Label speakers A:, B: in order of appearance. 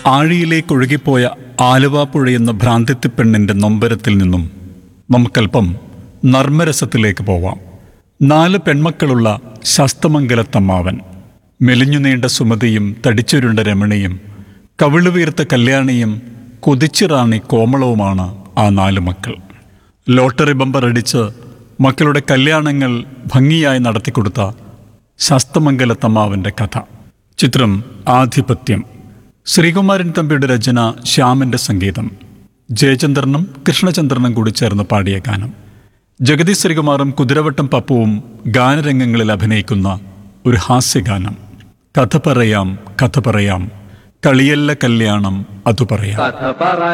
A: ആഴിയിലേക്ക് ഒഴുകിപ്പോയ ആലുവാപ്പുഴയെന്ന ഭ്രാന്തിത്തി പെണ്ണിന്റെ നൊമ്പരത്തിൽ നിന്നും നമുക്കല്പം നർമ്മരസത്തിലേക്ക് പോവാം നാല് പെൺമക്കളുള്ള ശസ്തമംഗലത്തമ്മാവൻ മെലിഞ്ഞു നീണ്ട സുമതിയും തടിച്ചുരുണ്ട രമണിയും കവിളുവീർത്ത കല്യാണിയും കൊതിച്ചിറാണി കോമളവുമാണ് ആ നാല് മക്കൾ ലോട്ടറി ബമ്പർ അടിച്ച് മക്കളുടെ കല്യാണങ്ങൾ ഭംഗിയായി നടത്തിക്കൊടുത്ത ശസ്തമംഗലത്തമ്മാവന്റെ കഥ ചിത്രം ആധിപത്യം ശ്രീകുമാരൻ തമ്പിയുടെ രചന ശ്യാമന്റെ സംഗീതം ജയചന്ദ്രനും കൃഷ്ണചന്ദ്രനും കൂടി ചേർന്ന് പാടിയ ഗാനം ജഗതി ശ്രീകുമാറും കുതിരവട്ടം പപ്പുവും ഗാനരംഗങ്ങളിൽ അഭിനയിക്കുന്ന ഒരു ഹാസ്യഗാനം കഥ പറയാം കഥ പറയാം കളിയല്ല കല്യാണം അതു പറയാം
B: കഥ പറ